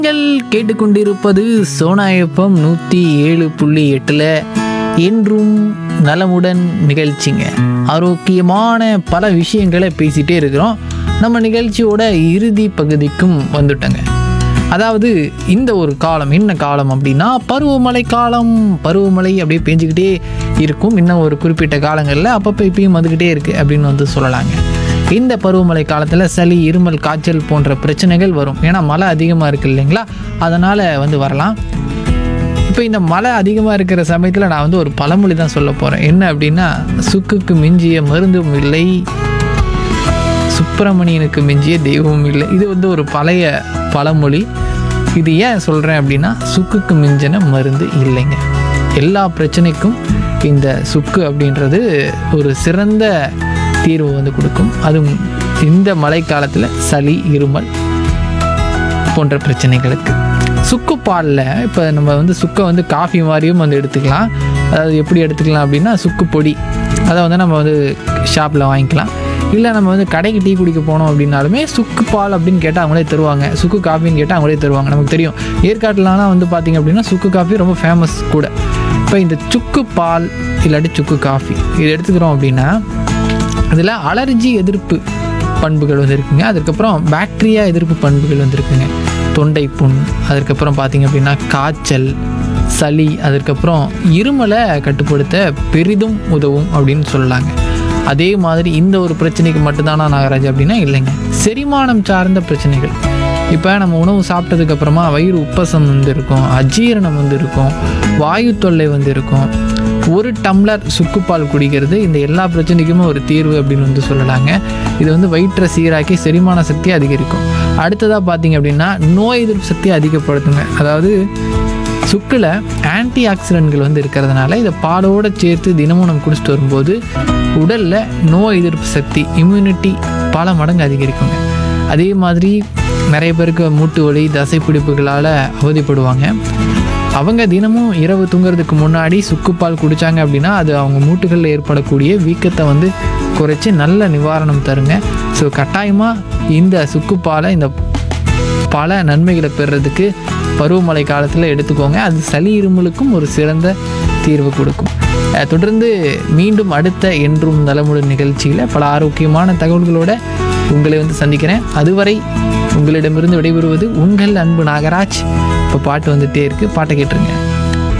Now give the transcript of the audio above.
நீங்கள் கேட்டுக்கொண்டிருப்பது சோனா எஃப்எம் நூற்றி ஏழு புள்ளி எட்டில் என்றும் நலமுடன் நிகழ்ச்சிங்க ஆரோக்கியமான பல விஷயங்களை பேசிகிட்டே இருக்கிறோம் நம்ம நிகழ்ச்சியோட இறுதி பகுதிக்கும் வந்துட்டோங்க அதாவது இந்த ஒரு காலம் என்ன காலம் அப்படின்னா பருவமழை காலம் பருவமழை அப்படியே பேஞ்சுக்கிட்டே இருக்கும் இன்னும் ஒரு குறிப்பிட்ட காலங்களில் அப்பப்போ இப்பயும் வந்துக்கிட்டே இருக்குது அப்படின்னு வந்து சொல்லலாங்க இந்த பருவமழை காலத்தில் சளி இருமல் காய்ச்சல் போன்ற பிரச்சனைகள் வரும் ஏன்னா மழை அதிகமாக இருக்குது இல்லைங்களா அதனால் வந்து வரலாம் இப்போ இந்த மழை அதிகமாக இருக்கிற சமயத்தில் நான் வந்து ஒரு பழமொழி தான் சொல்ல போகிறேன் என்ன அப்படின்னா சுக்குக்கு மிஞ்சிய மருந்தும் இல்லை சுப்பிரமணியனுக்கு மிஞ்சிய தெய்வமும் இல்லை இது வந்து ஒரு பழைய பழமொழி இது ஏன் சொல்கிறேன் அப்படின்னா சுக்குக்கு மிஞ்சின மருந்து இல்லைங்க எல்லா பிரச்சனைக்கும் இந்த சுக்கு அப்படின்றது ஒரு சிறந்த தீர்வு வந்து கொடுக்கும் அதுவும் இந்த மழைக்காலத்தில் சளி இருமல் போன்ற பிரச்சனைகளுக்கு சுக்கு பாலில் இப்போ நம்ம வந்து சுக்கை வந்து காஃபி மாதிரியும் வந்து எடுத்துக்கலாம் அதாவது எப்படி எடுத்துக்கலாம் அப்படின்னா சுக்கு பொடி அதை வந்து நம்ம வந்து ஷாப்பில் வாங்கிக்கலாம் இல்லை நம்ம வந்து கடைக்கு டீ குடிக்க போனோம் அப்படின்னாலுமே சுக்கு பால் அப்படின்னு கேட்டால் அவங்களே தருவாங்க சுக்கு காஃபின்னு கேட்டால் அவங்களே தருவாங்க நமக்கு தெரியும் ஏற்காட்டுலலாம் வந்து பார்த்திங்க அப்படின்னா சுக்கு காஃபி ரொம்ப ஃபேமஸ் கூட இப்போ இந்த சுக்கு பால் இல்லாட்டி சுக்கு காஃபி இது எடுத்துக்கிறோம் அப்படின்னா அதில் அலர்ஜி எதிர்ப்பு பண்புகள் வந்து இருக்குங்க அதுக்கப்புறம் பாக்டீரியா எதிர்ப்பு பண்புகள் வந்து இருக்குங்க தொண்டை புண் அதுக்கப்புறம் பார்த்தீங்க அப்படின்னா காய்ச்சல் சளி அதுக்கப்புறம் இருமலை கட்டுப்படுத்த பெரிதும் உதவும் அப்படின்னு சொல்லலாங்க அதே மாதிரி இந்த ஒரு பிரச்சனைக்கு மட்டும்தானா நாகராஜ் அப்படின்னா இல்லைங்க செரிமானம் சார்ந்த பிரச்சனைகள் இப்போ நம்ம உணவு சாப்பிட்டதுக்கு அப்புறமா வயிறு உப்பசம் வந்து இருக்கும் அஜீரணம் வந்து இருக்கும் வாயு தொல்லை வந்து இருக்கும் ஒரு டம்ளர் சுக்குப்பால் குடிக்கிறது இந்த எல்லா பிரச்சனைக்குமே ஒரு தீர்வு அப்படின்னு வந்து சொல்லலாங்க இது வந்து வயிற்றை சீராக்கி செரிமான சக்தியை அதிகரிக்கும் அடுத்ததாக பார்த்தீங்க அப்படின்னா நோய் எதிர்ப்பு சக்தியை அதிகப்படுத்துங்க அதாவது சுக்கில் ஆன்டி ஆக்சிடென்ட்கள் வந்து இருக்கிறதுனால இதை பாலோடு சேர்த்து தினமும் நம்ம குடிச்சிட்டு வரும்போது உடலில் நோய் எதிர்ப்பு சக்தி இம்யூனிட்டி பல மடங்கு அதிகரிக்குங்க அதே மாதிரி நிறைய பேருக்கு மூட்டு வலி தசைப்பிடிப்புகளால் அவதிப்படுவாங்க அவங்க தினமும் இரவு தூங்குறதுக்கு முன்னாடி சுக்குப்பால் குடித்தாங்க அப்படின்னா அது அவங்க மூட்டுகளில் ஏற்படக்கூடிய வீக்கத்தை வந்து குறைச்சி நல்ல நிவாரணம் தருங்க ஸோ கட்டாயமாக இந்த சுக்குப்பாலை இந்த பல நன்மைகளை பெறுறதுக்கு பருவமழை காலத்தில் எடுத்துக்கோங்க அது சளி இருமலுக்கும் ஒரு சிறந்த தீர்வு கொடுக்கும் அஹ் தொடர்ந்து மீண்டும் அடுத்த என்றும் நலமுடன் நிகழ்ச்சியில் பல ஆரோக்கியமான தகவல்களோட உங்களை வந்து சந்திக்கிறேன் அதுவரை உங்களிடமிருந்து விடைபெறுவது உங்கள் அன்பு நாகராஜ் இப்போ பாட்டு வந்துட்டே இருக்கு பாட்டை கேட்டுருங்க